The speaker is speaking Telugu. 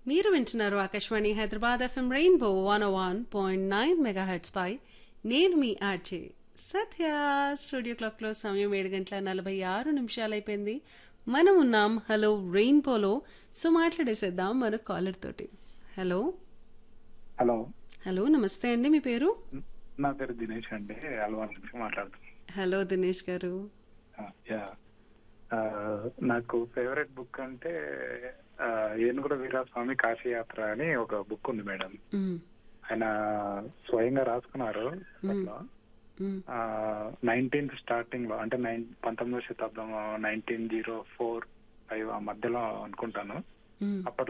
మీరు వింటున్నారు Akashvani Hyderabad FM rainbow one one point nine mega heads పై నేను మీ ఆర్జే సత్య స్టూడియో క్లాక్లో సమయం ఏడు గంటల నలభై ఆరు నిమిషాలు అయిపోయింది మనం ఉన్నాం హలో రెయిన్బోలో సో మాట్లాడేసేద్దాం మన కాలర్ తోటి హలో హలో హలో నమస్తే అండి మీ పేరు నా పేరు దినేష్ అండి అల్వాల్ నుంచి మాట్లాడుతున్నాను హలో దినేష్ గారు ఆ, యా ఆ, నాకు ఫేవరెట్ బుక్ అంటే ఆ, ఏనుగుల వీరాస్వామి కాశీయాత్ర అని ఒక బుక్ ఉంది మేడం మ్, ఆయన స్వయంగా రాసుకున్నారు మ్, నైన్టీన్త్ స్టార్టింగ్ లో అంటే నైన్ పంతొమ్మిదవ శతాబ్దం నైన్టీన్ జీరో ఫోర్ ఫైవ్ ఆ మధ్యలో అనుకుంటాను మ్. అప్పట్లో